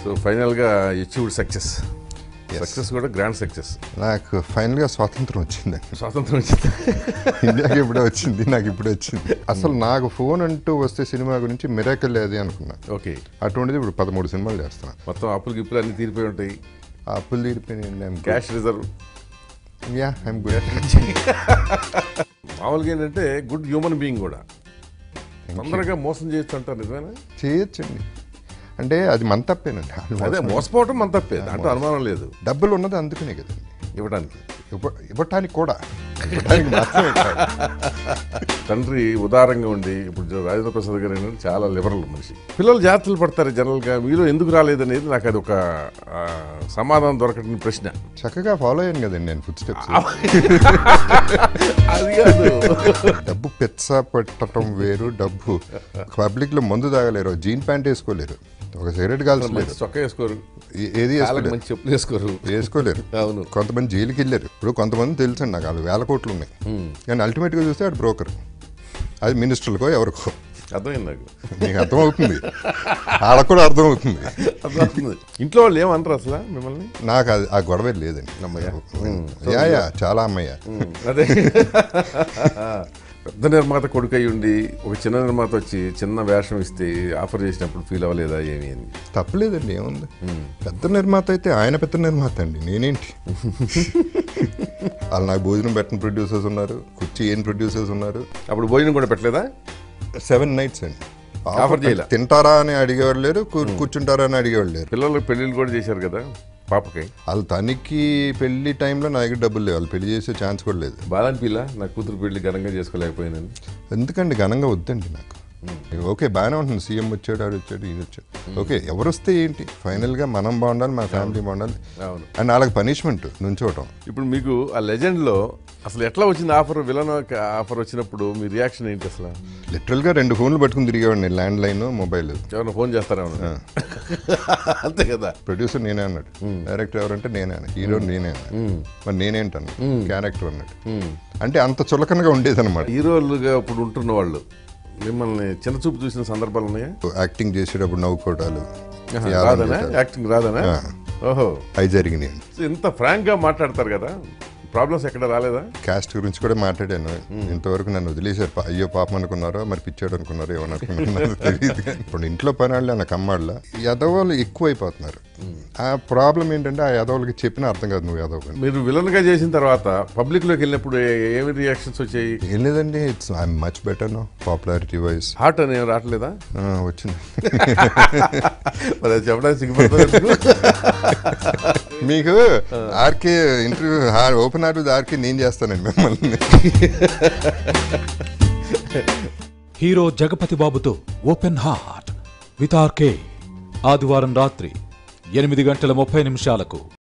So ఫైనల్గా achieved success success కూడా grand success నాకు ఫైనల్గా స్వాతంత్రం వచ్చిందండి స్వాతంత్రం వచ్చింది ఇండియాకి ఇప్పుడే వచ్చింది నాకు ఇప్పుడే వచ్చింది అసలు నాకు ఫోన్ అంటూ వస్తే సినిమా గురించి మిరాకల్ అది అనుకున్నా ఓకే అటువంటిది ఇప్పుడు పదమూడు సినిమాలు చేస్తున్నా మొత్తం అప్పులు గిప్పులు అన్ని తీరిపోయి ఉంటాయి ఆ అప్పులు తీరిపోయినాయి cash reserve yeah I'm good మామూలుగా ఏంటంటే గుడ్ హ్యూమన్ బీయింగ్ కూడా తొందరగా మోసం చేయొచ్చు అంటారు నిజమేనా చేయొచ్చండి అంటే అది మన తప్పేనండి వాళ్ళు అదే మోసపోవటం మన తప్పే దాంట్లో అనుమానం లేదు డబ్బులు ఉన్నది అందుకునే కదండి ఇవ్వడానికి ఇవ్వ ఇవ్వటానికి కూడా ఇవ్వటానికి మాత్రమే కాదు. తండ్రి ఉదారంగా ఉండి ఇప్పుడు జ- రాజేంద్ర ప్రసాద్ గారు ఏంటంటే చాలా లిబరల్ మనిషి పిల్లలు జాగ్రత్తలు పడతారు జనరల్గా మీలో ఎందుకు రాలేదనేది నాకు అది ఒక ఆ, సమాధానం దొరకని ప్రశ్న చక్కగా ఫాలో అయ్యాను కదండి నేను ఫుడ్ స్టెప్స్ అది కాదు డబ్బు పెచ్చ పెట్టడం వేరు డబ్బు పబ్లిక్ లో మందు తాగలేరు జీన్ ప్యాంట్ వేసుకోలేరు ఒక సిగరెట్ కాల్చలేరు మంచి చొక్కా వేసుకోరు ఏ- ఏది కాళ్ళకి వేసుకోలేరు మంచి చెప్పులు వేసుకోరు వేసుకోలేరు అవును కొంతమంది జైలుకి వెళ్ళారు ఇప్పుడు కొంతమంది తెలుసండి నాకు వాళ్ళు వేల కోట్లు ఉన్నాయి కానీ అల్టిమేట్గా చూస్తే ఆడు బ్రోకర్ అది మినిస్టర్లకో ఎవరికో అర్థమైంది నాకు నీకు అర్థమవుతుంది వాళ్ళకు కూడా అర్థమవుతుంది అర్థమవుతుంది ఇంట్లో వాళ్ళు ఏమంటారు అసలు మిమ్మల్ని నాకు అది ఆ గొడవ లేదండి అమ్మయ్య. యా యా చాలా అమ్మయ్య అదే పెద్ద నిర్మాత కొడుకు అయి ఉండి ఒక చిన్న నిర్మాత వచ్చి చిన్న వేషం ఇస్తే ఆఫర్ చేసినప్పుడు ఫీల్ అవ్వలేదా ఏమి అని తప్పలేదండి ఏముంది పెద్ద నిర్మాత అయితే ఆయన పెద్ద నిర్మాత అండి నేనేంటి వాళ్ళు నాకు భోజనం పెట్టిన ప్రొడ్యూసర్స్ ఉన్నారు కుర్చీ ఏం ప్రొడ్యూసర్స్ ఉన్నారు అప్పుడు భోజనం కూడా పెట్టలేదా సెవెన్ నైట్స్ అండి ఆఫర్ చేయలే. తింటారా అని అడిగేవాళ్ళు లేరు కూ- కూర్చుంటారా అని అడిగేవాళ్ళు లేరు పిల్లలకు పెళ్ళిళ్ళు కూడా చేశారు కదా పాపకి వాళ్ళు తనకి పెళ్లి టైంలో నా దగ్గర డబ్బులు లేవు వాళ్ళు పెళ్లి చేసే ఛాన్స్ కూడా లేదు బాలనిపిల్ల నా కూతురు పెళ్లి ఘనంగా చేసుకోలేకపోయినాను ఎందుకండి ఘనంగా వద్దండి నాకు ఓకే బాగానే ఉంటుంది సీఎం వచ్చాడు ఆడు వచ్చాడు ఇది వచ్చాడు ఓకే ఎవరు వస్తే ఏంటి ఫైనల్గా మనం బాగుండాలి మా ఫ్యామిలీ బాగుండాలి అవును అండ్ వాళ్ళకి పనిష్మెంట్ నుంచోవటం ఇప్పుడు మీకు ఆ లెజెండ్లో అసలు ఎట్లా వచ్చింది ఆఫర్ విలన్ ఆఫర్ వచ్చినప్పుడు మీ రియాక్షన్ ఏంటి అసలు లిటరల్గా రెండు ఫోన్లు పట్టుకుని తిరిగేవాడిని ల్యాండ్ లైన్ మొబైల్ ఎవరైనా ఫోన్ చేస్తారా అంతే కదా ప్రొడ్యూసర్ నేనే అన్నాడు డైరెక్టర్ ఎవరంటే నేనే అన్నాడు హీరో నేనే అన్నాడు మరి నేనేంటన్నా క్యారెక్టర్ అన్నాడు అంటే అంత చులకనగా ఉండేదన్నమాట హీరోలుగా ఇప్పుడు ఉంటున్న వాళ్ళు మిమ్మల్ని చిన్న చూపు చూసిన సందర్భాలు ఉన్నాయా యాక్టింగ్ చేసేటప్పుడు నవ్వుకోవడాలు ఆహా, యాదం రాదనా చేశారు. యాక్టింగ్ రాదనా ఓహో అవి జరిగినాయి సో ఇంత ఫ్రాంక్ గా మాట్లాడతారు కదా ప్రాబ్లమ్స్ ఎక్కడ రాలేదా క్యాస్ట్ గురించి కూడా మాట్లాడాను ఇంతవరకు నన్ను వదిలేశారు పా- అయ్యో పాపం అనుకున్నారో మరి పిచ్చాడు అనుకున్నారో ఏమని అనుకున్నారో తెలియదు కానీ. ఇప్పుడు ఇంట్లో పనాళ్ళ నాకు అమ్మాళ్ళ యదవాళ్ళు ఎక్కువ అయిపోతున్నారు ఆ ప్రాబ్లం ఏంటంటే ఆ యదవులకి చెప్పినా అర్థం కాదు నువ్వు యదవ్ అని మీరు విలన్ గా చేసిన తర్వాత పబ్లిక్ లోకి వెళ్ళినప్పుడు ఏ- ఏమి రియాక్షన్స్ వచ్చాయి ఏం లేదండి it's I'm much better no popularity wise heart అని ఏం రావట్లేదా వచ్చింది మరి అది చెప్పడానికి సిగ్గుపడతారు మీకు RK interview open R RK నేను చేస్తానండి మిమ్మల్ని హీరో జగపతి బాబుతో ఓపెన్ హార్ట్ విత్ ఆర్కే ఆదివారం రాత్రి ఎనిమిది గంటల ముప్పై నిమిషాలకు